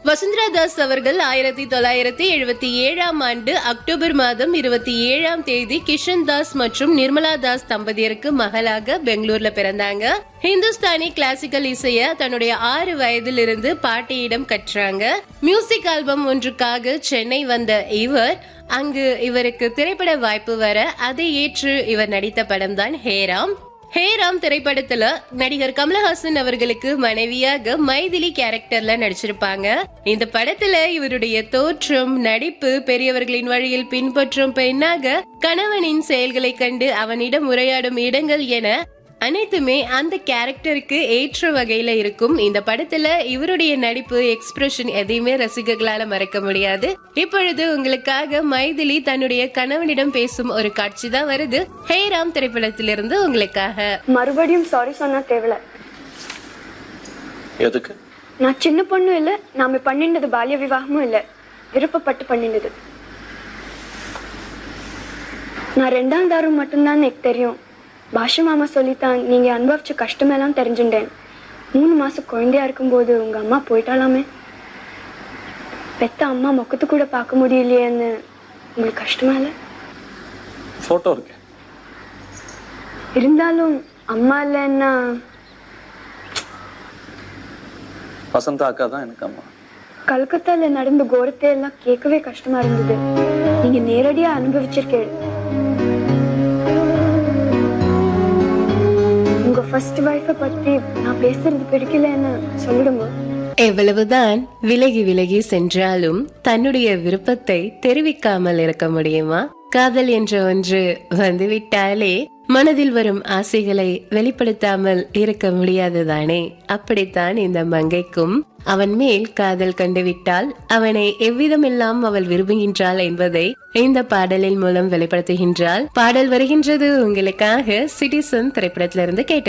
வசுந்தரா தாஸ் அவர்கள் ஆயிரத்தி தொள்ளாயிரத்தி எழுபத்தி ஏழாம் ஆண்டு அக்டோபர் மாதம் இருபத்தி ஏழாம் தேதி கிஷன் தாஸ் மற்றும் நிர்மலா தாஸ் தம்பதியருக்கு மகளாக பெங்களூர்ல பிறந்தாங்க ஹிந்துஸ்தானி கிளாசிக்கல் இசைய தன்னுடைய ஆறு வயதிலிருந்து பாட்டியிடம் கற்றாங்க மியூசிக் ஆல்பம் ஒன்றுக்காக சென்னை வந்த இவர் அங்கு இவருக்கு திரைப்பட வாய்ப்பு வர அதை ஏற்று இவர் நடித்த படம் தான் ஹேராம் ஹேராம் திரைப்படத்துல நடிகர் கமலஹாசன் அவர்களுக்கு மனைவியாக மைதிலி கேரக்டர்ல நடிச்சிருப்பாங்க இந்த படத்துல இவருடைய தோற்றம் நடிப்பு பெரியவர்களின் வழியில் பின்பற்றும் பெண்ணாக கணவனின் செயல்களை கண்டு அவனிடம் உரையாடும் இடங்கள் என அனைத்துமே அந்த கேரக்டருக்கு ஏற்ற வகையில இருக்கும் இந்த படத்துல இவருடைய நடிப்பு எக்ஸ்பிரஷன் எதையுமே ரசிகர்களால மறக்க முடியாது இப்பொழுது உங்களுக்காக மைதிலி தன்னுடைய கணவனிடம் பேசும் ஒரு காட்சி தான் வருது ஹேராம் திரைப்படத்திலிருந்து உங்களுக்காக மறுபடியும் சாரி சொன்னா தேவையில்ல எதுக்கு நான் சின்ன பொண்ணும் இல்லை நாம பண்ணிண்டது பால்ய விவாகமும் இல்லை விருப்பப்பட்டு பண்ணிண்டது நான் ரெண்டாம் தாரம் மட்டும்தான் எனக்கு தெரியும் பாஷா மாமா சொல்லித்தான் நீங்க அனுபவிச்ச கஷ்டமெல்லாம் தெரிஞ்சுட்டேன் மூணு மாசம் குழந்தையா இருக்கும்போது உங்க அம்மா போயிட்டாலாமே பெத்த அம்மா முகத்து கூட பார்க்க முடியலையேன்னு உங்களுக்கு கஷ்டமா இல்லை போட்டோ இருக்கு இருந்தாலும் அம்மா இல்லைன்னா வசந்தா அக்கா தான் எனக்கு அம்மா கல்கத்தால நடந்த கோரத்தை எல்லாம் கேட்கவே கஷ்டமா இருந்தது நீங்க நேரடியா அனுபவிச்சிருக்கேன் உங்க ஃபர்ஸ்ட் வைஃபை பத்தி நான் பேசுறது பிடிக்கலன்னு சொல்லிடுங்க எவ்வளவுதான் விலகி விலகி சென்றாலும் தன்னுடைய விருப்பத்தை தெரிவிக்காமல் இருக்க முடியுமா காதல் என்ற ஒன்று வந்துவிட்டாலே மனதில் வரும் ஆசைகளை வெளிப்படுத்தாமல் இருக்க முடியாதுதானே அப்படித்தான் இந்த மங்கைக்கும் அவன் மேல் காதல் கண்டுவிட்டால் அவனை எவ்விதமெல்லாம் அவள் விரும்புகின்றாள் என்பதை இந்த பாடலின் மூலம் வெளிப்படுத்துகின்றாள் பாடல் வருகின்றது உங்களுக்காக சிட்டிசன் திரைப்படத்திலிருந்து கேட்டு